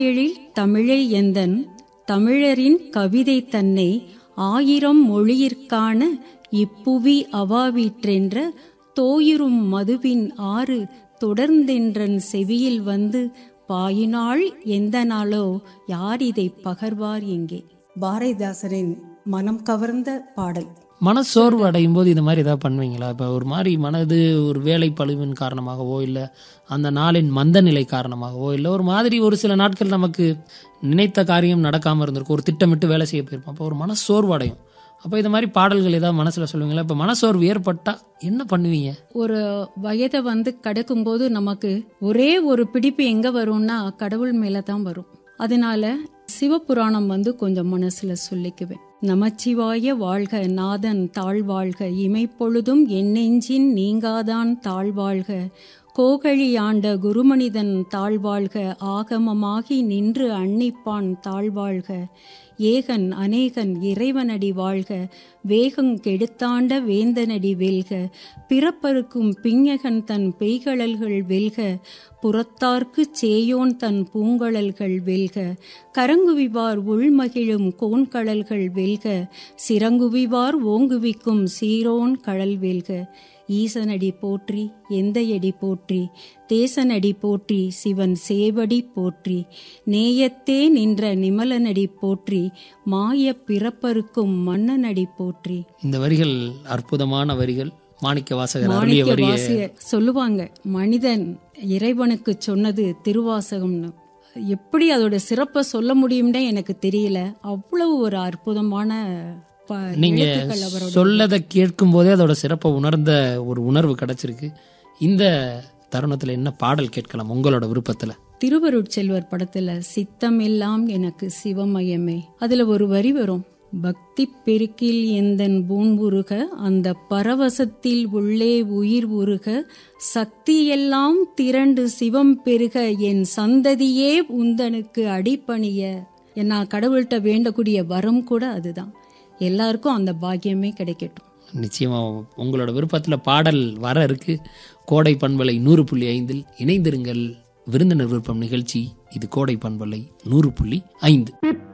எழில் தமிழை எந்தன் தமிழரின் கவிதை தன்னை ஆயிரம் மொழியிற்கான இப்புவி அவாவீற்றென்ற தோயுறும் மதுவின் ஆறு தொடர்ந்தென்றன் செவியில் வந்து பாயினாள் எந்த நாளோ யார் இதை பகர்வார் எங்கே பாரதிதாசரின் மனம் கவர்ந்த பாடல் மனசோர்வு அடையும் போது இது மாதிரி ஏதாவது பண்ணுவீங்களா இப்போ ஒரு மாதிரி மனது ஒரு வேலை பழுவின் காரணமாகவோ இல்லை அந்த நாளின் மந்த நிலை காரணமாகவோ இல்லை ஒரு மாதிரி ஒரு சில நாட்கள் நமக்கு நினைத்த காரியம் நடக்காமல் இருந்திருக்கும் ஒரு திட்டமிட்டு வேலை செய்ய போயிருப்போம் அப்போ ஒரு மனசோர்வு அடையும் அப்போ இது மாதிரி பாடல்கள் ஏதாவது மனசில் சொல்லுவீங்களா இப்போ மனசோர்வு ஏற்பட்டா என்ன பண்ணுவீங்க ஒரு வயதை வந்து கடக்கும்போது நமக்கு ஒரே ஒரு பிடிப்பு எங்க வரும்னா கடவுள் மேல தான் வரும் அதனால சிவபுராணம் வந்து கொஞ்சம் மனசுல சொல்லிக்குவேன் நமச்சிவாய வாழ்க நாதன் தாழ்வாழ்க இமைப்பொழுதும் எண்ணெஞ்சின் நீங்காதான் தாழ்வாழ்க கோகழி ஆண்ட குருமனிதன் தாழ்வாழ்க ஆகமமாகி நின்று அன்னிப்பான் தாழ்வாழ்க ஏகன் அநேகன் இறைவனடி வாழ்க வேகங் கெடுத்தாண்ட வேந்தனடி வெல்க பிறப்பருக்கும் பிஞகன் தன் பெய்கழல்கள் வெல்க புறத்தார்க்குச் சேயோன் தன் பூங்கழல்கள் வெல்க கரங்குவிவார் உள்மகிழும் கோன்கழல்கள் வெல்க சிறங்குவிவார் ஓங்குவிக்கும் சீரோன் கழல் வெல்க ஈசனடி போற்றி எந்தையடி போற்றி தேசனடி போற்றி சிவன் சேவடி போற்றி நேயத்தே நின்ற நிமலனடி போற்றி மாய பிறப்பருக்கும் மன்னனடி போற்றி இந்த வரிகள் அற்புதமான வரிகள் மாணிக்க வாசகர் அருளிய மாணிக்க வரியை வாசிகர் சொல்லுவாங்க மனிதன் இறைவனுக்கு சொன்னது திருவாசகம்னு எப்படி அதோட சிறப்பை சொல்ல முடியும்னே எனக்கு தெரியல அவ்வளவு ஒரு அற்புதமான ப- நீங்க எழுத்துக்கள் அவரோட சொல்லதை கேட்கும் போதே அதோட சிறப்பை உணர்ந்த ஒரு உணர்வு கிடைச்சிருக்கு இந்த தருணத்துல என்ன பாடல் கேட்கலாம் உங்களோட விருப்பத்துல திருவருட்செல்வர் படத்துல சித்தம் எல்லாம் எனக்கு சிவமயமே அதுல ஒரு வரி வரும் பக்தி பெருக்கில் எந்தன் பூன் உருக அந்த பரவசத்தில் உள்ளே உயிர் உருக சக்தி எல்லாம் திரண்டு சிவம் பெருக என் சந்ததியே உந்தனுக்கு அடிபணிய என் நான் கடவுள்கிட்ட வேண்டக்கூடிய வரம் கூட அதுதான் எல்லாருக்கும் அந்த பாக்கியமே கிடைக்கட்டும் நிச்சயமா உங்களோட விருப்பத்துல பாடல் வர இருக்கு கோடை பண்பலை நூறு புள்ளி ஐந்தில் இணைந்திருங்கள் விருந்தினர் விருப்பம் நிகழ்ச்சி இது கோடை பண்பலை நூறு புள்ளி ஐந்து